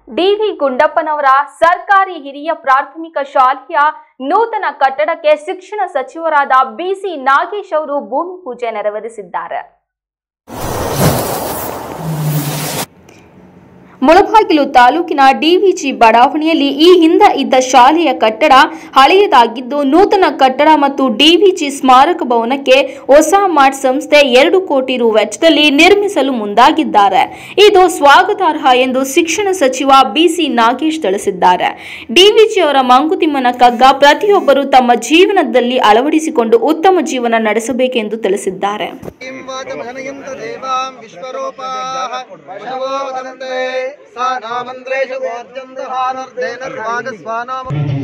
D V ಗುಂಡಪ್ಪನವರ ಸರ್ಕಾರಿ ಹಿರಿಯ ಪ್ರಾಥಮಿಕ ಶಾಲೆಯ ನೂತನ ಕಟ್ಟಡಕ್ಕೆ ಶಿಕ್ಷಣ ಸಚಿವರಾದ ಬಿಸಿ ನಾಗೇಶ್ ಅವರು ಭೂಮಿ ಪೂಜೆ ನೆರವೇರಿಸಿದ್ದಾರೆ ಮುಳಬಾಗಿಲು ತಾಲೂಕಿನ ಡಿವಿಜಿ ಬಡಾವಣೆಯಲ್ಲಿ ಈ ಹಿಂದೆ ಇದ್ದ ಶಾಲೆಯ ಕಟ್ಟಡ ಹಳೆಯದಾಗಿದ್ದು ನೂತನ ಕಟ್ಟಡ ಮತ್ತು ಡಿವಿಜಿ ಸ್ಮಾರಕ ಭವನಕ್ಕೆ ಹೊಸ ಮಾರ್ಟ್ ಸಂಸ್ಥೆ ಎರಡು ಕೋಟಿ ರು ವೆಚ್ಚದಲ್ಲಿ ನಿರ್ಮಿಸಲು ಮುಂದಾಗಿದ್ದಾರೆ ಇದು ಸ್ವಾಗತಾರ್ಹ ಎಂದು ಶಿಕ್ಷಣ ಸಚಿವ ಬಿಸಿ ನಾಗೇಶ್ ತಿಳಿಸಿದ್ದಾರೆ ಡಿವಿಜಿ ಅವರ ಮಂಕುತಿಮ್ಮನ ಕಗ್ಗ ಪ್ರತಿಯೊಬ್ಬರು ತಮ್ಮ ಜೀವನದಲ್ಲಿ ಅಳವಡಿಸಿಕೊಂಡು ಉತ್ತಮ ಜೀವನ ನಡೆಸಬೇಕೆಂದು ತಿಳಿಸಿದ್ದಾರೆ किं वाचमजनयन्त देवां विश्वरूपाः पशवो वदन्ते सा नामन्त्रेषु गोर्जन्दहानर्देन स्वागस्वानाम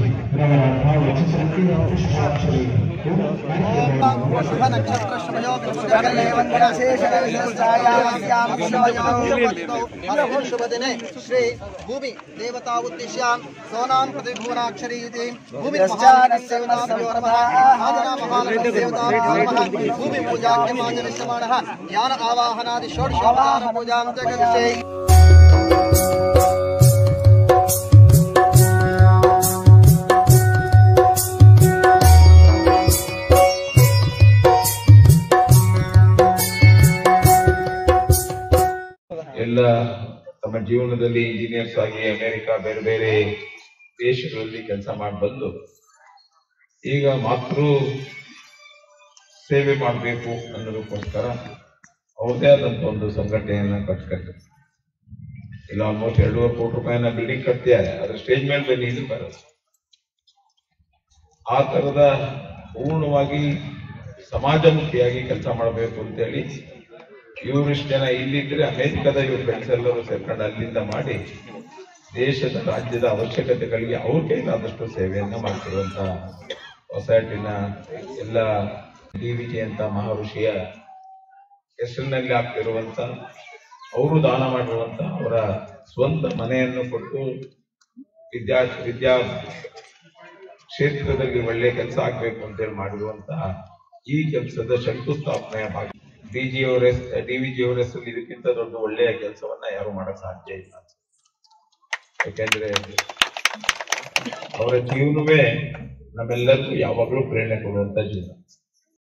शुभदिने श्री भूमि देवता उद्दिश्यां सोनां प्रतिभुवनाक्षरी इति भूमि भूमि पूजाख्यमाचरिष्यमाणः ज्ञान आवाहनादि षोडशोपचार पूजां जगदिशे ಎಲ್ಲ ತಮ್ಮ ಜೀವನದಲ್ಲಿ ಇಂಜಿನಿಯರ್ಸ್ ಆಗಿ ಅಮೆರಿಕ ಬೇರೆ ಬೇರೆ ದೇಶಗಳಲ್ಲಿ ಕೆಲಸ ಮಾಡಿ ಬಂದು ಈಗ ಮಾತೃ ಸೇವೆ ಮಾಡಬೇಕು ಅನ್ನೋದಕ್ಕೋಸ್ಕರ ಅವ್ರದೇ ಆದಂತ ಒಂದು ಸಂಘಟನೆಯನ್ನ ಕಟ್ಕೊಂಡು ಇಲ್ಲ ಆಲ್ಮೋಸ್ಟ್ ಎರಡೂವರೆ ಕೋಟಿ ರೂಪಾಯಿನ ಬಿಲ್ಡಿಂಗ್ ಕಟ್ತಿದ್ದಾರೆ ಅದ್ರ ಸ್ಟೇಜ್ ಮೇಲೆ ಬನ್ನಿ ಇದು ಬರೋದು ಆ ತರದ ಪೂರ್ಣವಾಗಿ ಸಮಾಜಮುಖಿಯಾಗಿ ಕೆಲಸ ಮಾಡಬೇಕು ಅಂತೇಳಿ ಇವರಿಷ್ಟು ಜನ ಇಲ್ಲಿದ್ರೆ ಅಮೆರಿಕದ ಇವ್ರ ಫ್ರೆಂಡ್ಸ್ ಎಲ್ಲರೂ ಸೇರ್ಕೊಂಡು ಅಲ್ಲಿಂದ ಮಾಡಿ ದೇಶದ ರಾಜ್ಯದ ಅವಶ್ಯಕತೆಗಳಿಗೆ ಅವ್ರ ಕೈಲಾದಷ್ಟು ಸೇವೆಯನ್ನ ಮಾಡ್ತಿರುವಂತ ಸೊಸೈಟಿನ ಎಲ್ಲ ಡಿವಿಜಿ ಅಂತ ಮಹರ್ಷಿಯ ಹೆಸರಿನಲ್ಲಿ ಆಗ್ತಿರುವಂತ ಅವರು ದಾನ ಮಾಡಿರುವಂತ ಅವರ ಸ್ವಂತ ಮನೆಯನ್ನು ಕೊಟ್ಟು ವಿದ್ಯಾ ವಿದ್ಯಾ ಕ್ಷೇತ್ರದಲ್ಲಿ ಒಳ್ಳೆ ಕೆಲಸ ಆಗ್ಬೇಕು ಅಂತೇಳಿ ಮಾಡಿರುವಂತಹ ಈ ಕೆಲಸದ ಶಂಕುಸ್ಥಾಪನೆಯ ಭಾಗ ಡಿಜಿ ಅವರ ಡಿವಿಜಿ ಅವರ ಹೆಸರಲ್ಲಿ ಇದಕ್ಕಿಂತ ದೊಡ್ಡ ಒಳ್ಳೆಯ ಕೆಲಸವನ್ನ ಯಾರು ಮಾಡಕ್ ಸಾಧ್ಯ ಇಲ್ಲ ಯಾಕೆಂದ್ರೆ ಅವರ ಜೀವನವೇ ನಮ್ಮೆಲ್ಲರಿಗೂ ಯಾವಾಗಲೂ ಪ್ರೇರಣೆ ಕೊಡುವಂತ ಜೀವನ